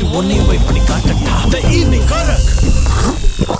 உன்னையும் போய் பண்ணி காட்டட்டா த ஈவினிங் கரக்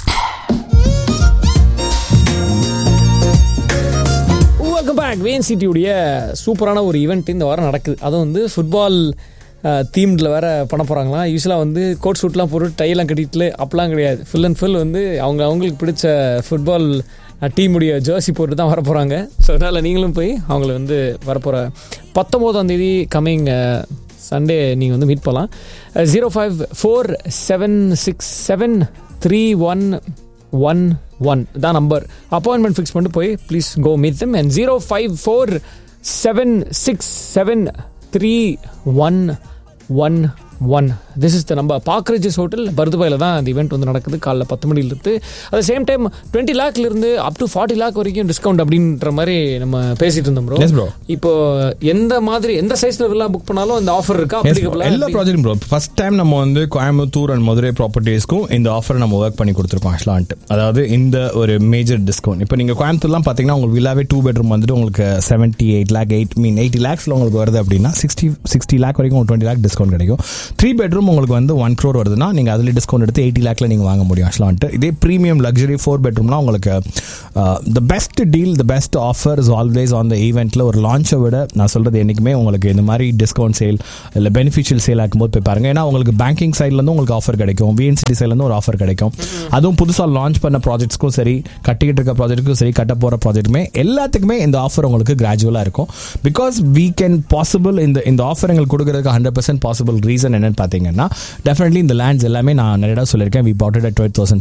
வெல்கம் பேக் வேன் சிட்டியுடைய சூப்பரான ஒரு ஈவெண்ட் இந்த வாரம் நடக்குது அதுவும் வந்து ஃபுட்பால் தீம்டில் வேற பண்ண போகிறாங்களாம் யூஸ்வலாக வந்து கோட் சூட்லாம் போட்டு டையெல்லாம் கட்டிட்டு அப்பெல்லாம் கிடையாது ஃபுல் அண்ட் ஃபுல் வந்து அவங்க அவங்களுக்கு பிடிச்ச ஃபுட்பால் டீமுடைய ஜெர்சி போட்டு தான் வர போகிறாங்க ஸோ அதனால் நீங்களும் போய் அவங்கள வந்து வரப்போகிற பத்தொம்போதாம் தேதி கம்மிங் சண்டே நீங்கள் வந்து மீட் பண்ணலாம் zero five four seven six seven three one one one தான் நம்பர் அப்பாயின்மெண்ட் ஃபிக்ஸ் பண்ணிட்டு போய் please go meet them and zero five four seven six seven three one one one this is the number பாக்ரேஜஸ் hotel பருதுபாயில் தான் அந்த event வந்து நடக்குது காலைல பத்து மணிலிருந்து அட் சேம் டைம் டுவெண்ட்டி லேக்லேருந்து அப் டு ஃபார்ட்டி லேக் வரைக்கும் டிஸ்கவுண்ட் அப்படின்ற மாதிரி நம்ம பேசிட்டு இருந்தோம் Yes, ப்ரோ bro. இப்போ எந்த மாதிரி எந்த சைஸ்ல எல்லாம் புக் பண்ணாலும் அந்த ஆஃபர் இருக்கா Yes, bro. எல்லா applicable-ஆ? ப்ராஜெக்டும் ப்ரோ ஃபர்ஸ்ட் டைம் நம்ம வந்து கோயம்புத்தூர் அண்ட் மதுரை ப்ராப்பர்ட்டிஸ்க்கும் இந்த ஆஃபர் நம்ம ஒர்க் பண்ணி கொடுத்துருக்கோம் ஆக்சுவலான்ட்டு அதாவது இந்த ஒரு மேஜர் டிஸ்கவுண்ட் இப்போ நீங்கள் கோயம்புத்தூர்லாம் பார்த்தீங்கன்னா உங்களுக்கு வில்லாவே டூ பெட்ரூம் வந்துட்டு உங்களுக்கு seventy eight lakh eight mean eighty லேக்ஸில் உங்களுக்கு வருது அப்படின்னா சிக்ஸ்டி சிக்ஸ்டி லேக் வரைக்கும் உங்களுக்கு டுவெண்ட்டி லேக் டிஸ்கவுண்ட் கிடைக்கும் த்ரீ பெட்ரூம் உங்களுக்கு வந்து ஒன் க்ரோர் வருதுன்னா நீங்கள் அதில் டிஸ்கவுண்ட் எடுத்து எயிட்டி லேக்ல நீங்கள் வாங்க முடியும் ஆக்சுவலான்ட்டு இதே ப்ரீமியம் லக்ஸரி ஃபோர் பெட்ரூம்னா உங்களுக்கு the best deal the best offer is always on the ஈவெண்ட்டில் ஒரு லான்ச்சை விட நான் சொல்கிறது என்றைக்குமே உங்களுக்கு இந்த மாதிரி டிஸ்கவுண்ட் சேல் இல்லை பெனிஃபிஷியல் சேல் ஆக்கும்போது போய் பாருங்க ஏன்னா உங்களுக்கு பேங்கிங் சைட்லேருந்து உங்களுக்கு ஆஃபர் கிடைக்கும் விஎன்சிடி சைட்லேருந்து ஒரு ஆஃபர் கிடைக்கும் அதுவும் புதுசாக லான்ச் பண்ண ப்ராஜெக்ட்ஸ்க்கும் சரி கட்டிக்கிட்டு இருக்க ப்ராஜெக்ட்டுக்கும் சரி கட்ட போகிற ப்ராஜெக்ட்டுமே எல்லாத்துக்குமே இந்த ஆஃபர் உங்களுக்கு கிராஜுவலாக இருக்கும் பிகாஸ் வீ கேன் பாசிபிள் இந்த இந்த ஆஃபர் எங்களுக்கு கொடுக்கறதுக்கு ஹண்ட்ரட் பர்சன்ட் பாசிபிள் ரீசன் என்னன்னு பார்த்தீங்கன்னா டெஃபினெட்லி இந்த லேண்ட்ஸ் எல்லாமே நான் நிறைய சொல்லியிருக்கேன் வி பாட்டட் டுவெல் தௌசண்ட்